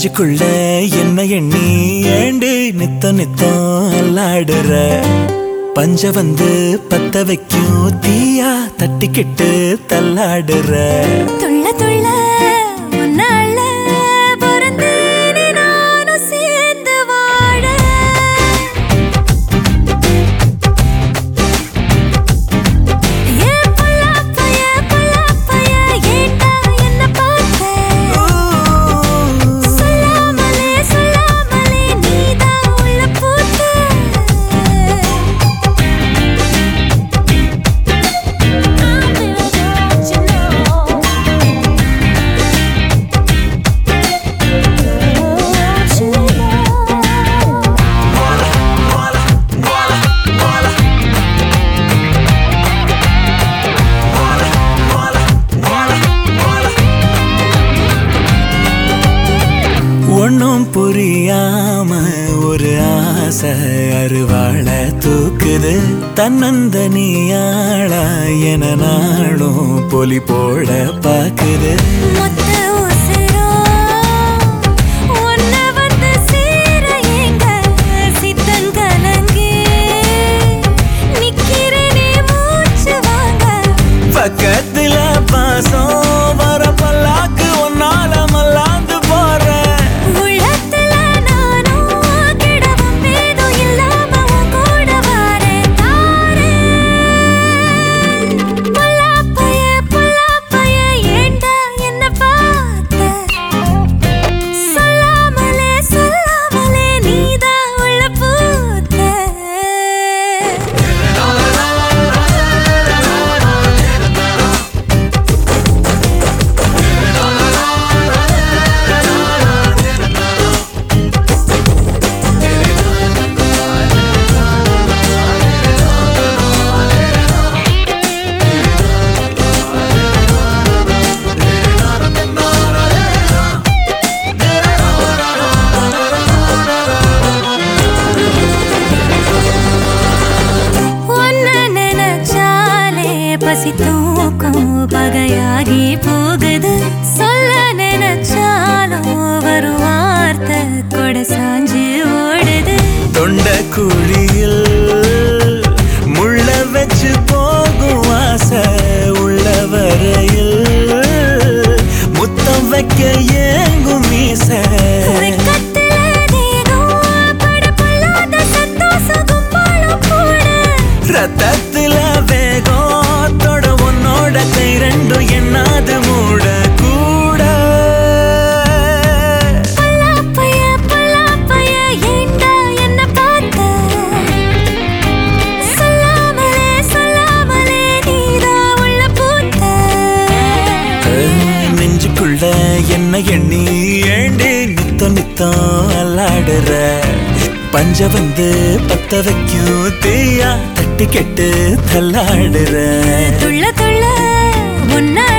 நெஞ்சுக்குள்ள என்ன எண்ணி ஏண்டு நித்த நித்தம் அல்லாடுற பஞ்ச வந்து பத்த வைக்கும் தீயா தட்டிக்கிட்டு தள்ளாடுற துள்ள துள்ள உன்னால பொறந்தேனே நானும் சேர்ந்து வாழ ஏ பொல்லாப்பைய பொல்லாப்பைய ஏண்டா என்ன பார்த்த சொல்லாமலே சொல்லாமலே நீதான் உள்ள பூத்த ஒன்னும் புரியாம ஒரு ஆசை அருவாள தூக்குது தன்னந்தனியாளா என நாளும் பொலி போட பாக்குது மொத்த உசிரும் உன்ன வந்து சேர எங்க சித்தங்கலங்கி நிக்கிறேனே மூச்சு வாங்க பக்கத்துல பாசம் வர பல்லாக்கு ஒன்னால மல்லாந்து போறேன் உள்ளத்துல நானும் கிடவும் பேதும் இல்லாம உன் கூட வரேன் தாரேன் பொல்லாப்பைய பொல்லாப்பைய ஏண்டா என்ன பார்த்த சொல்லாமலே சொல்லாமலே நீதான் உள்ள பூத்த உன்னை நினைச்சாலே பசி தூக்கம் பகையாகி போகுது சொல்ல நினைச்சாலும் வரும் வார்த்தை கொடை சாஞ்சு ஓடுது தொண்ட குழியில் முள்ள வச்சு போகும் ஆசை உள்ள வரையில் முத்தம் வைக்க ஏங்கும் மீசை வெட்கத்துல தேகம் படபடாத சந்தோஷம் கும்பலும் கூட ரத்தத்துல வேகம் தொட உன்னோட கை ரெண்டும் என்னாது மூட கூட பொல்லாப்பைய பொல்லாப்பைய ஏண்டா என்ன பார்த்த சொல்லாமலே சொல்லாமலே நீதான் உள்ள பூத்த நெஞ்சுக்குள்ள என்ன எண்ணி ஏண்டி நித்தம் நித்தம் அல்லாடுற பஞ்ச வந்து பத்த வைக்கும் தீயா தட்டி கெட்டு தள்ளாடுற துள்ள துள்ள உன்னால